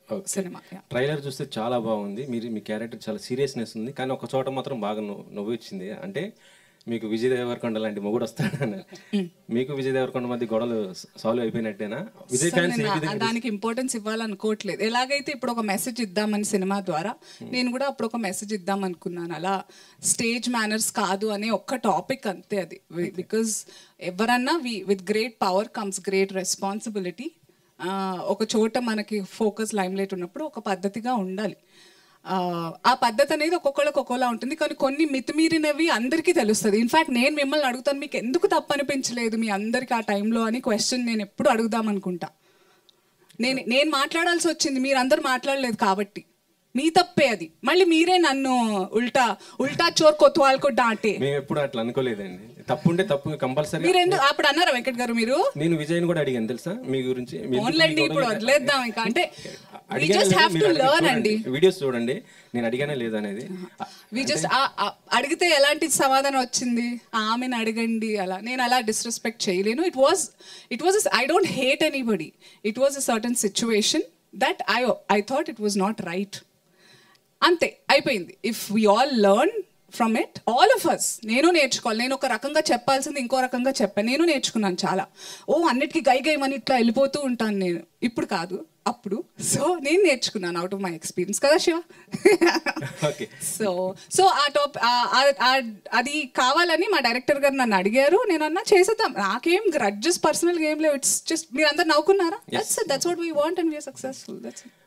Cinema trailer చూస్తే చాలా బాగుంది మీరు మీ క్యారెక్టర్ చాలా సీరియస్నెస్ ఉంది కానీ ఒక చోట మాత్రం బాగా నవ్వు నవ్వు వచ్చింది అంటే మీకు విజయ్ దేవరకొండ లాంటి మొగుడు వస్తాడని మీకు విజయ్ దేవరకొండ మధ్య గొడవలు సాల్వ్ అయిపోయినట్టేనా విజయ్ ఫ్యాన్స్ ఏ విధంగా దానికి ఇంపార్టెన్స్ ఇవ్వాలనుకోవట్లేదు ఎలాగైతే ఇప్పుడు ఒక మెసేజ్ ఇద్దామని సినిమా ద్వారా నేను కూడా అప్పుడు ఒక మెసేజ్ ఇద్దాం అనుకున్నాను అలా స్టేజ్ మేనర్స్ కాదు అనే ఒక్క టాపిక్ అంతే అది బికాజ్ ఎవరన్నా వి with great power comes great responsibility ఒక చోట మనకి ఫోకస్ లైమ్ లైట్ ఉన్నప్పుడు ఒక పద్ధతిగా ఉండాలి ఆ, ఆ పద్ధతి అనేది ఒక్కొక్కళ్ళకి ఒక్కోలా ఉంటుంది కానీ కొన్ని మితిమీరినవి అందరికీ తెలుస్తుంది ఇన్ఫాక్ట్ నేను మిమ్మల్ని అడుగుతాను మీకు ఎందుకు తప్పు అనిపించలేదు మీ అందరికి ఆ టైంలో అని క్వశ్చన్ నేను ఎప్పుడు అడుగుదాం అనుకుంటా నేను నేను మాట్లాడాల్సి వచ్చింది మీరందరూ మాట్లాడలేదు కాబట్టి మీ తప్పే అది మళ్ళీ మీరే నన్ను ఉల్టా ఉల్టా చోర్ కొత్వాల్కో డాంటే మేము ఎప్పుడు అట్లా అనుకోలేదండి తప్పు ఉంటే తప్పు కంపల్సరీ మీరు ఎందుకు అప్పుడు అన్నారా వెంకట్ గారు మీరు నేను విజయ్ని కూడా అడిగాను తెలుసా మీ గురించి మీ ఎందుకు ఓన్లండి ఈ ఇప్పుడు గొడవ- వదిలేద్దాం ఇంకా అంటే వి అడిగానే జస్ట్ లేదు, హ్యావ్ మీరు టు అడిగి లెర్న్ చూడండి. అండి వీడియోస్ చూడండి నేను అడిగానే లేదు అనేది వి జస్ట్ అడిగితే ఎలాంటి సమాధానం వచ్చింది ఆమెను అడగండి అలా నేను అలా డిస్రెస్పెక్ట్ చేయలేను it was it was I don't hate anybody it was a certain situation that I I thought it was not right అంతే అయిపోయింది if we all learn from it all of us నేను నేర్చుకోవాలి నేను ఒక రకంగా చెప్పాల్సింది ఇంకో రకంగా చెప్పాను నేను నేర్చుకున్నాను చాలా ఓ అన్నిటికీ గై గైమని ఇట్లా వెళ్ళిపోతూ ఉంటాను నేను ఇప్పుడు కాదు అప్పుడు సో నేను నేర్చుకున్నాను అవుట్ ఆఫ్ మై ఎక్స్పీరియన్స్ కదా శివ ఓకే సో సో ఆ టాప్ అది కావాలని మా డైరెక్టర్ గారు నన్ను అడిగారు నేను అన్నా చేసేద్దాం నాకేం గ్రడ్జెస్ పర్సనల్ గేమ్ లేవు ఇట్స్ జస్ట్ మీరు అందరు నవ్వుకున్నారా that's that's what we want and we are successful that's